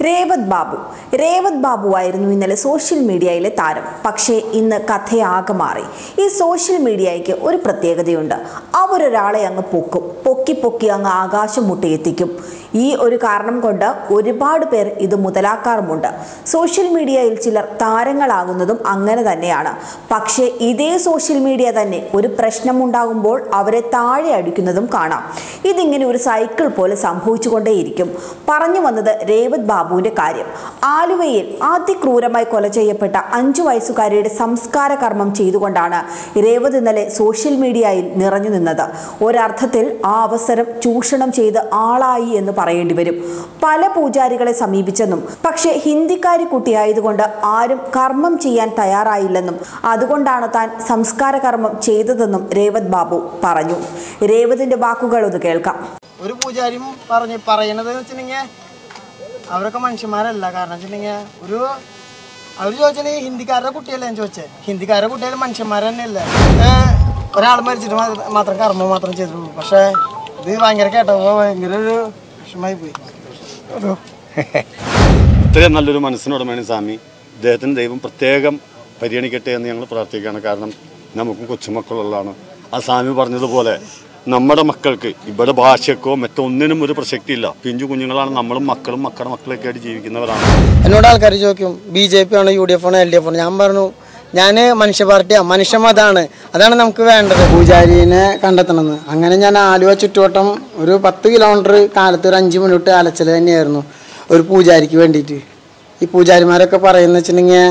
രേവത് ബാബു രേവത് ബാബു ആയിരുന്നു ഇന്നലെ സോഷ്യൽ മീഡിയയിലെ താരം പക്ഷേ ഇന്ന് കഥയാകെ മാറി ഈ സോഷ്യൽ മീഡിയയ്ക്ക് ഒരു പ്രത്യേകതയുണ്ട് അവരൊരാളെ അങ്ങ് പൊക്കും പൊക്കി പൊക്കി അങ്ങ് ആകാശം മുട്ടിയെത്തിക്കും ഈ ഒരു കാരണം കൊണ്ട് ഒരുപാട് പേർ ഇത് മുതലാക്കാറുമുണ്ട് സോഷ്യൽ മീഡിയയിൽ ചിലർ താരങ്ങളാകുന്നതും അങ്ങനെ തന്നെയാണ് പക്ഷേ ഇതേ സോഷ്യൽ മീഡിയ തന്നെ ഒരു പ്രശ്നമുണ്ടാകുമ്പോൾ അവരെ താഴെ അടിക്കുന്നതും കാണാം ഇതിങ്ങനെ ഒരു സൈക്കിൾ പോലെ സംഭവിച്ചുകൊണ്ടേയിരിക്കും പറഞ്ഞു വന്നത് രേവത് ബാബുവിന്റെ കാര്യം ആലുവയിൽ അതിക്രൂരമായി കൊല ചെയ്യപ്പെട്ട അഞ്ചു വയസ്സുകാരിയുടെ സംസ്കാര കർമ്മം ചെയ്തുകൊണ്ടാണ് രേവത് ഇന്നലെ സോഷ്യൽ മീഡിയയിൽ നിറഞ്ഞു നിന്നത് ഒരർത്ഥത്തിൽ ആ അവസരം ചൂഷണം ചെയ്ത് ആളായി എന്ന് പറയേണ്ടി വരും പല പൂജാരികളെ സമീപിച്ചെന്നും പക്ഷേ ഹിന്ദിക്കാരി കുട്ടിയായതുകൊണ്ട് ആരും കർമ്മം ചെയ്യാൻ തയ്യാറായില്ലെന്നും അതുകൊണ്ടാണ് താൻ സംസ്കാര കർമ്മം ചെയ്തതെന്നും രേവത് ബാബു പറഞ്ഞു രേവതിന്റെ വാക്കുകൾ ഒന്ന് കേൾക്കാം ഒരു പൂജാരിയും പറഞ്ഞ് പറയണത് വെച്ചിട്ടുണ്ടെങ്കിൽ അവരൊക്കെ മനുഷ്യന്മാരല്ല കാരണം വെച്ചിട്ടുണ്ടെങ്കിൽ ഒരു അവർ ചോദിച്ചിട്ടുണ്ടെങ്കിൽ ഹിന്ദിക്കാരുടെ കുട്ടിയല്ലേ ഞാൻ ചോദിച്ചത് ഹിന്ദിക്കാരുടെ കുട്ടികൾ മനുഷ്യന്മാർ തന്നെയല്ലേ ഒരാൾ മരിച്ചിട്ട് മാ- മാത്രം കർമ്മം മാത്രം ചെയ്തിട്ടുള്ളൂ പക്ഷേ ഇത് ഭയങ്കര കേട്ടപ്പോൾ ഭയങ്കര ഒരു വിഷമായി പോയി ഒരു ഇത്രയും നല്ലൊരു മനസ്സിനുടമയാണ് സ്വാമി ഇദ്ദേഹത്തിന് ദൈവം പ്രത്യേകം പരിഗണിക്കട്ടെ എന്ന് ഞങ്ങൾ പ്രാർത്ഥിക്കുകയാണ് കാരണം നമുക്കും കൊച്ചുമക്കളുള്ളതാണ് ആ സ്വാമി പറഞ്ഞതുപോലെ നമ്മുടെ മക്കൾക്ക് ഇവിടെ ഭാഷയ്ക്കോ മറ്റൊന്നിനും ഒരു പ്രസക്തിയില്ല പിഞ്ചു കുഞ്ഞുങ്ങളാണ് നമ്മളും മക്കളും മക്കളുടെ മക്കളൊക്കെ ആയിട്ട് ജീവിക്കുന്നവരാണ് എന്നോട് ആൾക്കാർ ചോദിക്കും ബി ജെ പി ആണോ യു ഡി എഫ് ആണോ എൽ ഡി എഫ് ആണോ ഞാൻ പറഞ്ഞു ഞാൻ മനുഷ്യ പാർട്ടിയാണ് മനുഷ്യമതാണ് അതാണ് നമുക്ക് വേണ്ടത് പൂജാരിനെ കണ്ടെത്തണമെന്ന് അങ്ങനെ ഞാൻ ആലുവ ചുറ്റുവട്ടം ഒരു പത്ത് കിലോമീറ്റർ കാലത്ത് ഒരു അഞ്ച് മിനിറ്റ് അലച്ചൽ തന്നെയായിരുന്നു ഒരു പൂജാരിക്ക് വേണ്ടിയിട്ട് ഈ പൂജാരിമാരൊക്കെ പറയുന്ന വെച്ചിട്ടുണ്ടെങ്കിൽ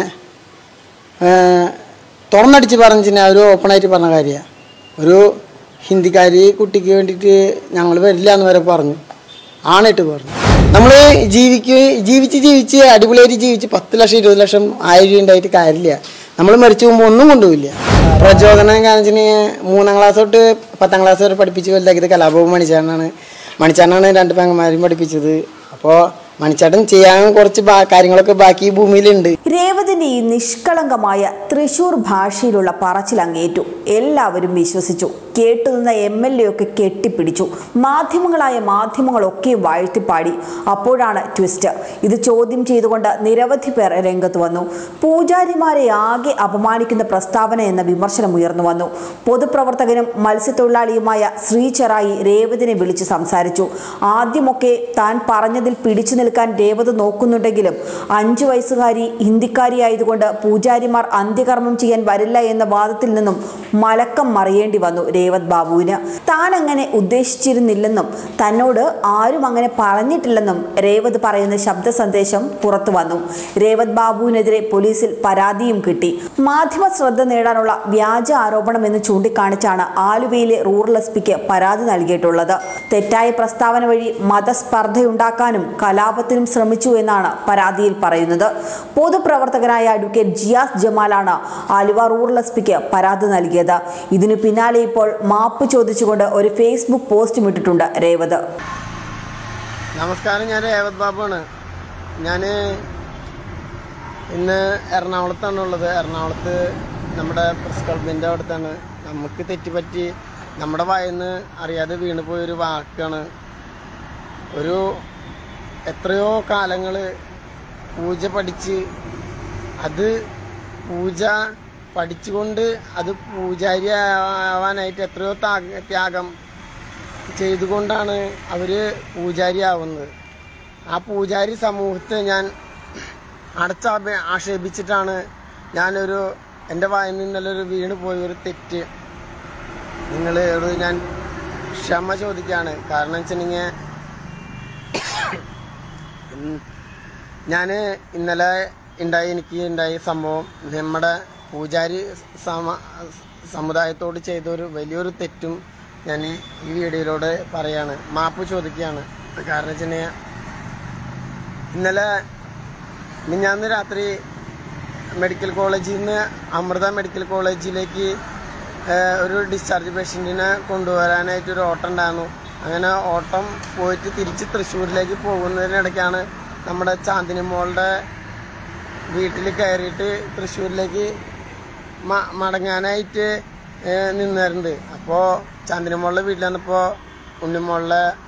തുറന്നടിച്ച് പറഞ്ഞിട്ടുണ്ടെങ്കിൽ അവർ ഓപ്പണായിട്ട് പറഞ്ഞ കാര്യമാണ് ഒരു ഹിന്ദിക്കാരി കുട്ടിക്ക് വേണ്ടിയിട്ട് ഞങ്ങൾ വരില്ല എന്ന് വരെ പറഞ്ഞു ആണിട്ട് പറഞ്ഞു നമ്മൾ ജീവിക്ക് ജീവിച്ച് ജീവിച്ച് അടിപൊളിയായിട്ട് ജീവിച്ച് പത്ത് ലക്ഷം ഇരുപത് ലക്ഷം ആയിരം രൂപ ഉണ്ടായിട്ട് കാര്യമില്ല നമ്മൾ മരിച്ചു പോകുമ്പോൾ ഒന്നും കൊണ്ടുപോയില്ല പ്രചോദനം കാരണം വെച്ചിട്ടുണ്ടെങ്കിൽ മൂന്നാം ക്ലാസ് തൊട്ട് പത്താം ക്ലാസ് വരെ പഠിപ്പിച്ച് വലുതാക്കിയത് കലാഭവൻ മണിച്ചാരനാണ് മണിച്ചാരനാണ് രണ്ട് പെങ്ങന്മാരും പഠിപ്പിച്ചത് അപ്പോൾ മണിച്ചാട്ടൻ ചെയ്യാൻ കുറച്ച് ബാ- കാര്യങ്ങളൊക്കെ ബാക്കി ഈ ഭൂമിയിലുണ്ട് രേവതിന്റെ ഈ നിഷ്കളങ്കമായ തൃശൂർ ഭാഷയിലുള്ള പറച്ചിൽ അങ്ങേറ്റു എല്ലാവരും വിശ്വസിച്ചു കേട്ടുനിന്ന എം എൽ എ ഒക്കെ കെട്ടിപ്പിടിച്ചു മാധ്യമങ്ങളായ മാധ്യമങ്ങളൊക്കെ വാഴ്ത്തിപ്പാടി അപ്പോഴാണ് ട്വിസ്റ്റ് ഇത് ചോദ്യം ചെയ്തുകൊണ്ട് നിരവധി പേർ രംഗത്ത് വന്നു പൂജാരിമാരെ ആകെ അപമാനിക്കുന്ന പ്രസ്താവന എന്ന വിമർശനം ഉയർന്നു വന്നു പൊതുപ്രവർത്തകനും മത്സ്യത്തൊഴിലാളിയുമായ ശ്രീ ചെറായി രേവതിനെ വിളിച്ച് സംസാരിച്ചു ആദ്യമൊക്കെ താൻ പറഞ്ഞതിൽ പിടിച്ചു നിൽക്കാൻ രേവത് നോക്കുന്നുണ്ടെങ്കിലും അഞ്ചു വയസ്സുകാരി ഹിന്ദിക്കാരിയായതുകൊണ്ട് പൂജാരിമാർ അന്ത്യകർമ്മം ചെയ്യാൻ വരില്ല എന്ന വാദത്തിൽ നിന്നും മലക്കം മറിയേണ്ടി വന്നു രേവത് ബാബുവിന് താൻ അങ്ങനെ ഉദ്ദേശിച്ചിരുന്നില്ലെന്നും തന്നോട് ആരും അങ്ങനെ പറഞ്ഞിട്ടില്ലെന്നും രേവത് പറയുന്ന ശബ്ദ സന്ദേശം പുറത്തു വന്നു രേവത് ബാബുവിനെതിരെ പോലീസിൽ പരാതിയും കിട്ടി മാധ്യമ ശ്രദ്ധ നേടാനുള്ള വ്യാജ ആരോപണം എന്ന് ചൂണ്ടിക്കാണിച്ചാണ് ആലുവയിലെ റൂറൽ എസ് പിക്ക് പരാതി നൽകിയിട്ടുള്ളത് തെറ്റായ പ്രസ്താവന വഴി മതസ്പർദ്ധയുണ്ടാക്കാനും കലാപത്തിനും ശ്രമിച്ചു എന്നാണ് പരാതിയിൽ പറയുന്നത് പൊതുപ്രവർത്തകനായ അഡ്വക്കേറ്റ് ജിയാസ് ജമാലാണ് ആലുവ റൂറൽ എസ് പിക്ക് പരാതി നൽകിയത് ഇതിനു പിന്നാലെ ഇപ്പോൾ മാപ്പ് ചോദിച്ചുകൊണ്ട് ഒരു ഫേസ്ബുക്ക് പോസ്റ്റും ഇട്ടിട്ടുണ്ട് രേവത് നമസ്കാരം ഞാൻ രേവത് ബാബുവാണ് ഞാൻ ഇന്ന് എറണാകുളത്താണ് ഉള്ളത് എറണാകുളത്ത് നമ്മുടെ പ്രസ് ക്ലബിൻ്റെ അടുത്താണ് നമുക്ക് തെറ്റുപറ്റി നമ്മുടെ വായന്ന് അറിയാതെ വീണ് പോയൊരു വാക്കാണ് ഒരു എത്രയോ കാലങ്ങൾ പൂജ പഠിച്ച് അത് പൂജ പഠിച്ചുകൊണ്ട് അത് പൂജാരി ആവാനായിട്ട് എത്രയോ ത്യാഗ- ത്യാഗം ചെയ്തുകൊണ്ടാണ് അവർ പൂജാരിയാവുന്നത് ആ പൂജാരി സമൂഹത്തെ ഞാൻ അടച്ചാപ ആക്ഷേപിച്ചിട്ടാണ് ഞാനൊരു എൻ്റെ വായിൽ നിന്നല്ലൊരു വീണ് പോയ ഒരു തെറ്റ് നിങ്ങൾ ഞാൻ ക്ഷമ ചോദിക്കുകയാണ് കാരണം വെച്ചിട്ടുണ്ടെങ്കിൽ ഞാൻ ഇന്നലെ ഉണ്ടായി എനിക്ക് ഉണ്ടായ സംഭവം നമ്മുടെ പൂജാരി സമ സമുദായത്തോട് ചെയ്ത ഒരു വലിയൊരു തെറ്റും ഞാൻ ഈ വീഡിയോയിലൂടെ പറയാണ് മാപ്പ് ചോദിക്കുകയാണ് കാരണം വെച്ചിട്ടുണ്ടെങ്കിൽ ഇന്നലെ മിഞ്ഞാന്ന് രാത്രി മെഡിക്കൽ കോളേജിൽ നിന്ന് അമൃത മെഡിക്കൽ കോളേജിലേക്ക് ഏഹ്, ഒരു ഡിസ്ചാർജ് പേഷ്യൻറ്റിനെ കൊണ്ടുവരാനായിട്ട് ഒരു ഓട്ടം ഉണ്ടായിരുന്നു അങ്ങനെ ഓട്ടം പോയിട്ട് തിരിച്ച് തൃശ്ശൂരിലേക്ക് പോകുന്നതിനിടയ്ക്കാണ് നമ്മുടെ ചാന്ദിനി മോളുടെ വീട്ടിൽ കയറിയിട്ട് തൃശ്ശൂരിലേക്ക് മ- മടങ്ങാനായിട്ട് ഏഹ്, നിന്നായിരുന്നു അപ്പോൾ ചാന്ദിനി മോളുടെ വീട്ടിൽ വന്നപ്പോൾ ഉണ്ണിമോളുടെ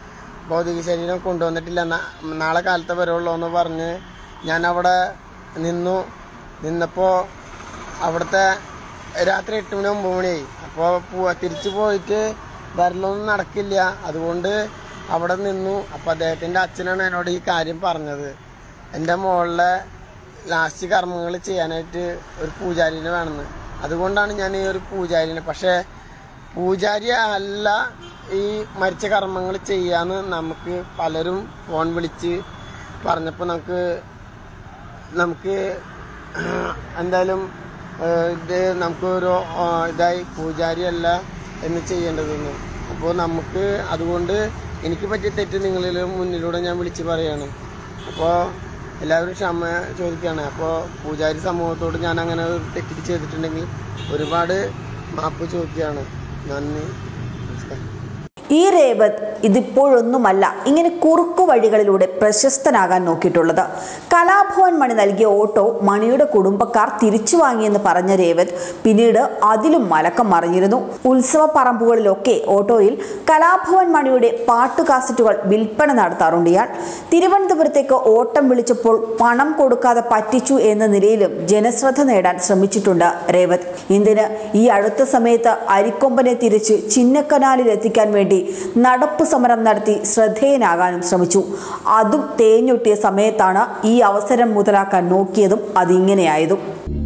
ഭൗതിക ശരീരം കൊണ്ടുവന്നിട്ടില്ല നാ- നാളെ കാലത്തെ വരുള്ളൂ എന്ന് പറഞ്ഞ് ഞാൻ അവിടെ നിന്നു നിന്നപ്പോൾ അവിടുത്തെ രാത്രി എട്ട് മണി ഒമ്പത് മണിയായി അപ്പോൾ പോവാ തിരിച്ചു പോയിട്ട് വരലൊന്നും നടക്കില്ല അതുകൊണ്ട് അവിടെ നിന്നു അപ്പോൾ അദ്ദേഹത്തിൻ്റെ അച്ഛനാണ് എന്നോട് ഈ കാര്യം പറഞ്ഞത് എൻ്റെ മോളിലെ ലാസ്റ്റ് കർമ്മങ്ങൾ ചെയ്യാനായിട്ട് ഒരു പൂജാരിനെ വേണമെന്ന് അതുകൊണ്ടാണ് ഞാൻ ഈ ഒരു പൂജാരിനെ പക്ഷേ പൂജാരി അല്ല ഈ മരിച്ച കർമ്മങ്ങൾ ചെയ്യാന്ന് നമുക്ക് പലരും ഫോൺ വിളിച്ച് പറഞ്ഞപ്പോൾ നമുക്ക് നമുക്ക് എന്തായാലും ഏഹ്, ഇത് നമുക്കൊരു ആ, ഇതായി പൂജാരിയല്ല എന്ന് ചെയ്യേണ്ടതെന്ന് അപ്പോൾ നമുക്ക് അതുകൊണ്ട് എനിക്ക് പറ്റിയ തെറ്റ് നിങ്ങളിൽ മുന്നിലൂടെ ഞാൻ വിളിച്ച് പറയാണ് അപ്പോൾ എല്ലാവരും ക്ഷമ ചോദിക്കുകയാണ് അപ്പോൾ പൂജാരി സമൂഹത്തോട് ഞാൻ അങ്ങനെ ഒരു തെറ്റ് ചെയ്തിട്ടുണ്ടെങ്കിൽ ഒരുപാട് മാപ്പ് ചോദിക്കുകയാണ് നന്ദി നമസ്കാരം ഈ രേവത് ഇതിപ്പോഴൊന്നുമല്ല ഇങ്ങനെ കുറുക്കു വഴികളിലൂടെ പ്രശസ്തനാകാൻ നോക്കിയിട്ടുള്ളത് കലാഭവൻ മണി നൽകിയ ഓട്ടോ മണിയുടെ കുടുംബക്കാർ തിരിച്ചു വാങ്ങിയെന്ന് പറഞ്ഞ രേവത് പിന്നീട് അതിലും മലക്കം മറിഞ്ഞിരുന്നു ഉത്സവ പറമ്പുകളിലൊക്കെ ഓട്ടോയിൽ കലാഭവൻ മണിയുടെ പാട്ട് കാസറ്റുകൾ വിൽപ്പന നടത്താറുണ്ട് ഇയാൾ തിരുവനന്തപുരത്തേക്ക് ഓട്ടം വിളിച്ചപ്പോൾ പണം കൊടുക്കാതെ പറ്റിച്ചു എന്ന നിലയിലും ജനശ്രദ്ധ നേടാൻ ശ്രമിച്ചിട്ടുണ്ട് രേവത് എന്തിന് ഈ അടുത്ത സമയത്ത് അരിക്കൊമ്പനെ തിരിച്ച് ചിന്നക്കനാലിൽ എത്തിക്കാൻ വേണ്ടി നടപ്പ് സമരം നടത്തി ശ്രദ്ധേയനാകാനും ശ്രമിച്ചു അതും തേഞ്ഞൊട്ടിയ സമയത്താണ് ഈ അവസരം മുതലാക്കാൻ നോക്കിയതും അതിങ്ങനെയായതും